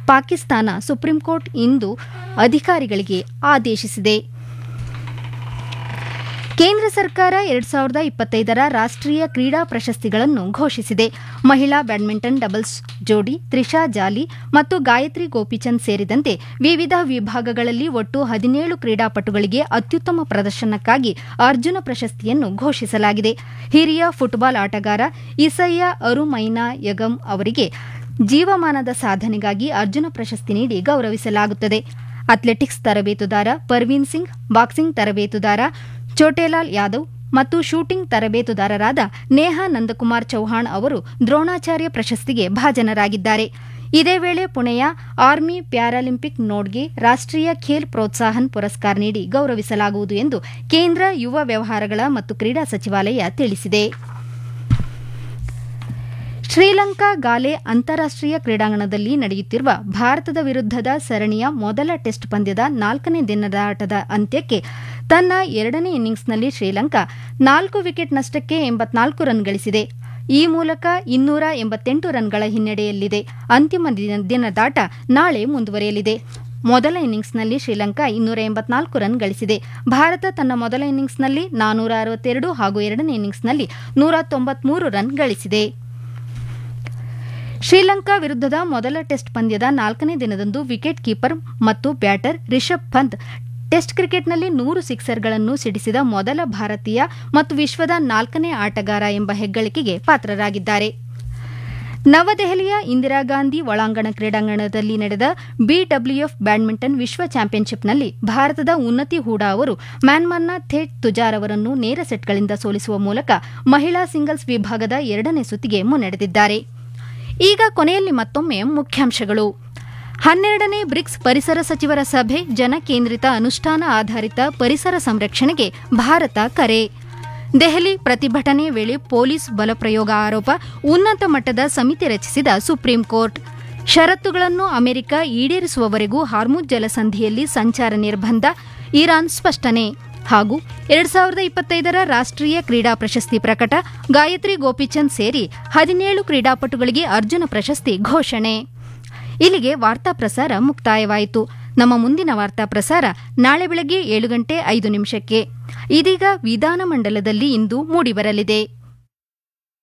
Pakistan supreme court ಇಂದು ಅಧಿಕಾರಿಗಳಿಗೆ ಆದೇಶಿಸಿದೆ ಕೇಂದ್ರ ಸರ್ಕಾರ ಎರಡ್ ಸಾವಿರದ ಇಪ್ಪತ್ತೈದರ ರಾಷ್ಟ್ರೀಯ ಕ್ರೀಡಾ ಪ್ರಶಸ್ತಿಗಳನ್ನು ಘೋಷಿಸಿದೆ ಮಹಿಳಾ ಬ್ಯಾಡ್ಮಿಂಟನ್ ಡಬಲ್ಸ್ ಜೋಡಿ ತ್ರಿಷಾ ಜಾಲಿ ಮತ್ತು ಗಾಯತ್ರಿ ಗೋಪಿಚಂದ್ ಸೇರಿದಂತೆ ವಿವಿಧ ವಿಭಾಗಗಳಲ್ಲಿ ಒಟ್ಟು ಹದಿನೇಳು ಕ್ರೀಡಾಪಟುಗಳಿಗೆ ಅತ್ಯುತ್ತಮ ಪ್ರದರ್ಶನಕ್ಕಾಗಿ ಅರ್ಜುನ ಪ್ರಶಸ್ತಿಯನ್ನು ಘೋಷಿಸಲಾಗಿದೆ ಹಿರಿಯ ಫುಟ್ಬಾಲ್ ಆಟಗಾರ ಇಸಯ್ಯ ಅರುಮೈನಾ ಯಗಂ ಅವರಿಗೆ ಜೀವಮಾನದ ಸಾಧನೆಗಾಗಿ ಅರ್ಜುನ ಪ್ರಶಸ್ತಿ ನೀಡಿ ಗೌರವಿಸಲಾಗುತ್ತದೆ ಅಥ್ಲೆಟಿಕ್ಸ್ ತರಬೇತುದಾರ ಪರ್ವೀನ್ ಸಿಂಗ್ ಬಾಕ್ಸಿಂಗ್ ತರಬೇತುದಾರ ಚೋಟೇಲಾಲ್ ಯಾದವ್ ಮತ್ತು ಶೂಟಿಂಗ್ ತರಬೇತುದಾರರಾದ ನೇಹಾ ನಂದಕುಮಾರ್ ಚೌಹಾಣ್ ಅವರು ದ್ರೋಣಾಚಾರ್ಯ ಪ್ರಶಸ್ತಿಗೆ ಭಾಜನರಾಗಿದ್ದಾರೆ ಇದೇ ವೇಳೆ ಪುಣೆಯ ಆರ್ಮಿ ಪ್ಯಾರಾಲಿಂಪಿಕ್ ನೋಡ್ಗೆ ರಾಷ್ಟ್ರೀಯ ಖೇಲ್ ಪ್ರೋತ್ಸಾಹನ್ ಪುರಸ್ಕಾರ ನೀಡಿ ಗೌರವಿಸಲಾಗುವುದು ಎಂದು ಕೇಂದ್ರ ಯುವ ವ್ಯವಹಾರಗಳ ಮತ್ತು ಕ್ರೀಡಾ ಸಚಿವಾಲಯ ತಿಳಿಸಿದೆ ಶ್ರೀಲಂಕಾ ಗಾಲೆ ಅಂತಾರಾಷ್ಟೀಯ ಕ್ರೀಡಾಂಗಣದಲ್ಲಿ ನಡೆಯುತ್ತಿರುವ ಭಾರತದ ವಿರುದ್ಧದ ಸರಣಿಯ ಮೊದಲ ಟೆಸ್ಟ್ ಪಂದ್ಯದ ನಾಲ್ಕನೇ ದಿನದಾಟದ ಅಂತ್ಯಕ್ಕೆ ತನ್ನ ಎರಡನೇ ಇನ್ನಿಂಗ್ಸ್ನಲ್ಲಿ ಶ್ರೀಲಂಕಾ ನಾಲ್ಕು ವಿಕೆಟ್ ನಷ್ಟಕ್ಕೆ ಎಂಬತ್ನಾಲ್ಕು ರನ್ ಗಳಿಸಿದೆ ಈ ಮೂಲಕ ಇನ್ನೂರ ಎಂಬತ್ತೆಂಟು ರನ್ಗಳ ಹಿನ್ನಡೆಯಲ್ಲಿದೆ ಅಂತಿಮ ದಿನದಾಟ ನಾಳೆ ಮುಂದುವರಿಯಲಿದೆ ಮೊದಲ ಇನ್ನಿಂಗ್ಸ್ನಲ್ಲಿ ಶ್ರೀಲಂಕಾ ಇನ್ನೂರ ಎಂಬತ್ನಾಲ್ಕು ರನ್ ಗಳಿಸಿದೆ ಭಾರತ ತನ್ನ ಮೊದಲ ಇನ್ನಿಂಗ್ಸ್ನಲ್ಲಿ ನಾನೂರ ಅರವತ್ತೆರಡು ಹಾಗೂ ಎರಡನೇ ಇನ್ನಿಂಗ್ಸ್ನಲ್ಲಿ ನೂರ ತೊಂಬತ್ಮೂರು ರನ್ ಗಳಿಸಿದೆ ಶ್ರೀಲಂಕಾ ವಿರುದ್ಧದ ಮೊದಲ ಟೆಸ್ಟ್ ಪಂದ್ಯದ ನಾಲ್ಕನೇ ದಿನದಂದು ವಿಕೆಟ್ ಕೀಪರ್ ಮತ್ತು ಬ್ಯಾಟರ್ ರಿಷಬ್ ಪಂತ್ ಟೆಸ್ಟ್ ಕ್ರಿಕೆಟ್ನಲ್ಲಿ ನೂರು ಸಿಕ್ಸರ್ಗಳನ್ನು ಸಿಡಿಸಿದ ಮೊದಲ ಭಾರತೀಯ ಮತ್ತು ವಿಶ್ವದ ನಾಲ್ಕನೇ ಆಟಗಾರ ಎಂಬ ಹೆಗ್ಗಳಿಕೆಗೆ ಪಾತ್ರರಾಗಿದ್ದಾರೆ ನವದೆಹಲಿಯ ಇಂದಿರಾ ಗಾಂಧಿ ಒಳಾಂಗಣ ಕ್ರೀಡಾಂಗಣದಲ್ಲಿ ನಡೆದ ಬಿಡಬ್ಲ್ಯೂಎಫ್ ಬ್ಯಾಡ್ಮಿಂಟನ್ ವಿಶ್ವ ಚಾಂಪಿಯನ್ಶಿಪ್ನಲ್ಲಿ ಭಾರತದ ಉನ್ನತಿ ಹೂಡಾ ಅವರು ಮ್ಯಾನ್ಮಾರ್ನ ಥೇಟ್ ತುಜಾರ್ ಅವರನ್ನು ನೇರ ಸೆಟ್ಗಳಿಂದ ಸೋಲಿಸುವ ಮೂಲಕ ಮಹಿಳಾ ಸಿಂಗಲ್ಸ್ ವಿಭಾಗದ ಎರಡನೇ ಸುತ್ತಿಗೆ ಮುನ್ನಡೆದಿದ್ದಾರೆ ಈಗ ಕೊನೆಯಲ್ಲಿ ಮತ್ತೊಮ್ಮೆ ಮುಖ್ಯಾಂಶಗಳು ಹನ್ನೆರಡನೇ ಬ್ರಿಕ್ಸ್ ಪರಿಸರ ಸಚಿವರ ಸಭೆ ಜನಕೇಂದ್ರಿತ ಅನುಷ್ಠಾನ ಆಧಾರಿತ ಪರಿಸರ ಸಂರಕ್ಷಣೆಗೆ ಭಾರತ ಕರೆ ದೆಹಲಿ ಪ್ರತಿಭಟನೆ ವೇಳೆ ಪೊಲೀಸ್ ಬಲಪ್ರಯೋಗ ಆರೋಪ ಉನ್ನತ ಮಟ್ಟದ ಸಮಿತಿ ರಚಿಸಿದ ಸುಪ್ರೀಂ ಕೋರ್ಟ್ ಷರತ್ತುಗಳನ್ನು ಅಮೆರಿಕ ಈಡೇರಿಸುವವರೆಗೂ ಹಾರ್ಮುಜ್ ಜಲಸಂಧಿಯಲ್ಲಿ ಸಂಚಾರ ನಿರ್ಬಂಧ ಇರಾನ್ ಸ್ಪಷ್ಟನೆ ಹಾಗೂ ಎರಡ್ ಸಾವಿರದ ಇಪ್ಪತ್ತೈದರ ರಾಷ್ಟ್ರೀಯ ಕ್ರೀಡಾ ಪ್ರಶಸ್ತಿ ಪ್ರಕಟ ಗಾಯತ್ರಿ ಗೋಪಿಚಂದ್ ಸೇರಿ ಹದಿನೇಳು ಕ್ರೀಡಾಪಟುಗಳಿಗೆ ಅರ್ಜುನ ಪ್ರಶಸ್ತಿ ಘೋಷಣೆ ಇಲ್ಲಿಗೆ ವಾರ್ತಾ ಪ್ರಸಾರ ಮುಕ್ತಾಯವಾಯಿತು ನಮ್ಮ ಮುಂದಿನ ವಾರ್ತಾ ಪ್ರಸಾರ ನಾಳೆ ಬೆಳಗ್ಗೆ ಏಳು ಗಂಟೆ ಐದು ನಿಮಿಷಕ್ಕೆ ಇದೀಗ ವಿಧಾನಮಂಡಲದಲ್ಲಿ ಇಂದು ಮೂಡಿಬರಲಿದೆ